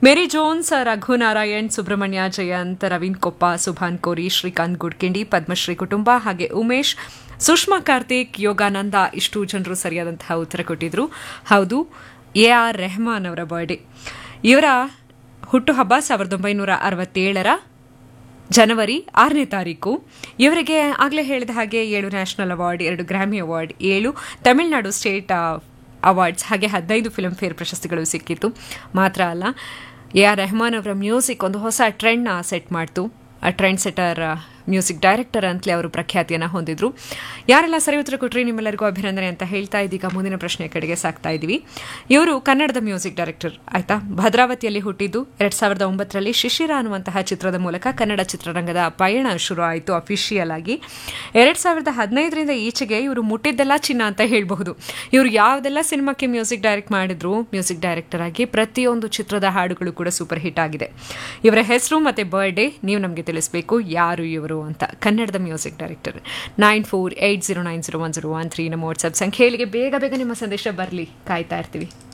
ಮೇರಿ Jones Raghunarayan Subramanya Jayanth Raveen Koppa Subhan Kori Srikanth ಗುಡ್ಕಿಂಡಿ Padmashri ಕುಟುಂಬ ಹಾಗೆ ಉಮೇಶ್ ಸುಷ್ಮಾ ಕಾರ್ತಿಕ್ ಯೋಗಾನಂದ ಇಷ್ಟು ಜನರು ಸರಿಯಾದಂತಹ ಉತ್ತರ ಕೊಟ್ಟಿದ್ರು ಹೌದು ಎ ಆರ್ ರೆಹಮಾನ್ ಅವರ ಬರ್ಡೇ ಇವರ ಹುಟ್ಟುಹಬ್ಬ ಸಾವಿರದ ಒಂಬೈನೂರ ಅರವತ್ತೇಳರ ಜನವರಿ ಆರನೇ ತಾರೀಕು ಇವರಿಗೆ ಆಗಲೇ ಹೇಳಿದ ಹಾಗೆ ಏಳು ನ್ಯಾಷನಲ್ ಅವಾರ್ಡ್ ಎರಡು ಗ್ರಾಮಿ ಅವಾರ್ಡ್ ಏಳು ತಮಿಳುನಾಡು ಸ್ಟೇಟ್ ಅವಾರ್ಡ್ಸ್ ಹಾಗೆ ಹದಿನೈದು ಫಿಲ್ಮ್ ಫೇರ್ ಪ್ರಶಸ್ತಿಗಳು ಸಿಕ್ಕಿತ್ತು ಮಾತ್ರ ಅಲ್ಲ ಎ ಆರ್ ರೆಹಮಾನ್ ಅವರ ಮ್ಯೂಸಿಕ್ ಒಂದು ಹೊಸ ಟ್ರೆಂಡ್ನ ಸೆಟ್ ಮಾಡ್ತು ಆ ಟ್ರೆಂಡ್ ಸೆಟರ್ ಮ್ಯೂಸಿಕ್ ಡೈರೆಕ್ಟರ್ ಅಂತಲೇ ಅವರು ಪ್ರಖ್ಯಾತಿಯನ್ನು ಹೊಂದಿದ್ರು ಯಾರೆಲ್ಲ ಸರಿ ಉತ್ತರ ಕೊಟ್ಟರೆ ನಿಮ್ಮೆಲ್ಲರಿಗೂ ಅಭಿನಂದನೆ ಅಂತ ಹೇಳ್ತಾ ಇದೀಗ ಮುಂದಿನ ಪ್ರಶ್ನೆ ಕಡೆಗೆ ಸಾಕ್ತಾ ಇದ್ದೀವಿ ಇವರು ಕನ್ನಡದ ಮ್ಯೂಸಿಕ್ ಡೈರೆಕ್ಟರ್ ಆಯ್ತಾ ಭದ್ರಾವತಿಯಲ್ಲಿ ಹುಟ್ಟಿದ್ದು ಎರಡ್ ಸಾವಿರದ ಒಂಬತ್ತರಲ್ಲಿ ಶಿಶಿರ ಅನ್ನುವಂತಹ ಚಿತ್ರದ ಮೂಲಕ ಕನ್ನಡ ಚಿತ್ರರಂಗದ ಪಯಣ ಶುರು ಆಯಿತು ಅಫಿಷಿಯಲ್ ಆಗಿ ಎರಡ್ ಸಾವಿರದ ಹದಿನೈದರಿಂದ ಈಚೆಗೆ ಇವರು ಮುಟ್ಟಿದ್ದೆಲ್ಲ ಚಿನ್ನ ಅಂತ ಹೇಳಬಹುದು ಇವರು ಯಾವುದೆಲ್ಲ ಸಿನಿಮಾಕ್ಕೆ ಮ್ಯೂಸಿಕ್ ಡೈರೆಕ್ಟ್ ಮಾಡಿದ್ರು ಮ್ಯೂಸಿಕ್ ಡೈರೆಕ್ಟರ್ ಆಗಿ ಪ್ರತಿಯೊಂದು ಚಿತ್ರದ ಹಾಡುಗಳು ಕೂಡ ಸೂಪರ್ ಹಿಟ್ ಆಗಿದೆ ಇವರ ಹೆಸರು ಮತ್ತೆ ಬರ್ಡೇ ನೀವು ನಮಗೆ ತಿಳಿಸಬೇಕು ಯಾರು ಇವರು ಅಂತ ಕನ್ನಡದ music director nine four eight zero nine zero one zero one three ನಮ್ಮ ವಾಟ್ಸಪ್ ಸಂಖ್ಯೆಗಳಿಗೆ ಬೇಗ ಬೇಗ ನಿಮ್ಮ ಸಂದೇಶ ಬರಲಿ ಕಾಯ್ತಾ ಇರ್ತೀವಿ